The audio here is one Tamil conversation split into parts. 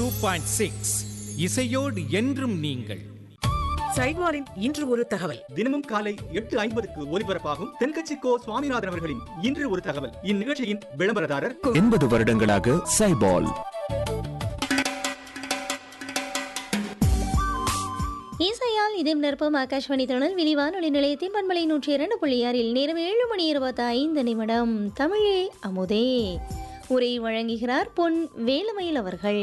பாயிண்ட் சிக்ஸ் இசையோடு என்றும் நீங்கள் சைட்வாரின் இன்று ஒரு தகவல் தினமும் காலை எட்டு ஐம்பதுக்கு ஒலிபரப்பாகும் தென்கட்சி கோ சுவாமிநாதன் அவர்களின் இன்று ஒரு தகவல் இந்நிகழ்ச்சியின் விளம்பரதாரர் எண்பது வருடங்களாக சைபால் இசையால் இதயம் நிரப்பும் ஆகாஷ்வாணி திருநெல்வேலி வானொலி நிலையத்தின் பண்பலை நூற்றி இரண்டு புள்ளி ஆறில் நேரம் ஏழு மணி இருபத்தி ஐந்து நிமிடம் தமிழே அமுதே உரை வழங்குகிறார் பொன் வேலுமயில் அவர்கள்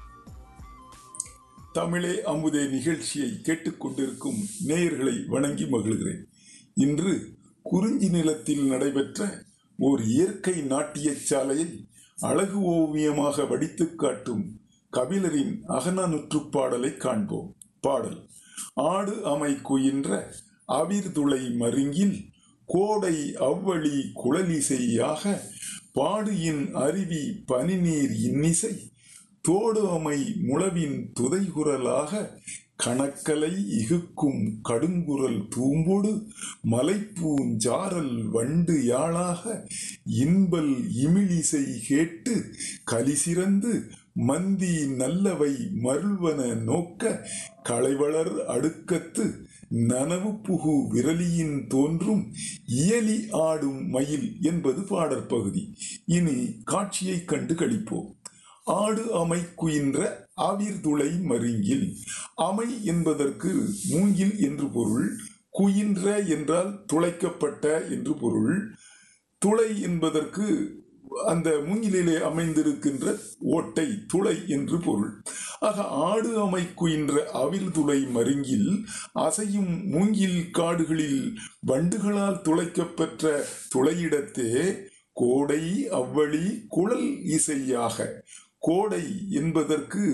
தமிழே அமுதே நிகழ்ச்சியை கேட்டுக்கொண்டிருக்கும் நேயர்களை வணங்கி மகிழ்கிறேன் இன்று குறிஞ்சி நிலத்தில் நடைபெற்ற ஓர் இயற்கை நாட்டியச் சாலையை அழகு ஓவியமாக வடித்துக் காட்டும் கபிலரின் அகநானூற்றுப் பாடலை காண்போம் பாடல் ஆடு அமை குயின்ற அவிர்துளை மருங்கில் கோடை அவ்வழி குழலிசையாக பாடுயின் அருவி பனிநீர் இன்னிசை தோடு அமை முழவின் துதைகுரலாக கணக்கலை இகுக்கும் கடுங்குரல் தூம்போடு மலைப்பூஞ்சாரல் வண்டு யாழாக இன்பல் இமிழிசை கேட்டு கலிசிறந்து மந்தி நல்லவை மருள்வன நோக்க களைவளர் அடுக்கத்து நனவு புகு விரலியின் தோன்றும் இயலி ஆடும் மயில் என்பது பாடற்பகுதி இனி காட்சியை கண்டு கழிப்போம் ஆடு அமை குயின்ற ஆவிர்துளை மருங்கில் அமை என்பதற்கு மூங்கில் என்று பொருள் குயின்ற என்றால் துளைக்கப்பட்ட என்று பொருள் துளை என்பதற்கு அந்த மூங்கிலிலே அமைந்திருக்கின்ற ஓட்டை துளை என்று பொருள் ஆக ஆடு அமை குயின்ற அவிர்துளை மருங்கில் அசையும் மூங்கில் காடுகளில் வண்டுகளால் துளைக்கப்பெற்ற துளையிடத்தே கோடை அவ்வழி குழல் இசையாக கோடை என்பதற்கு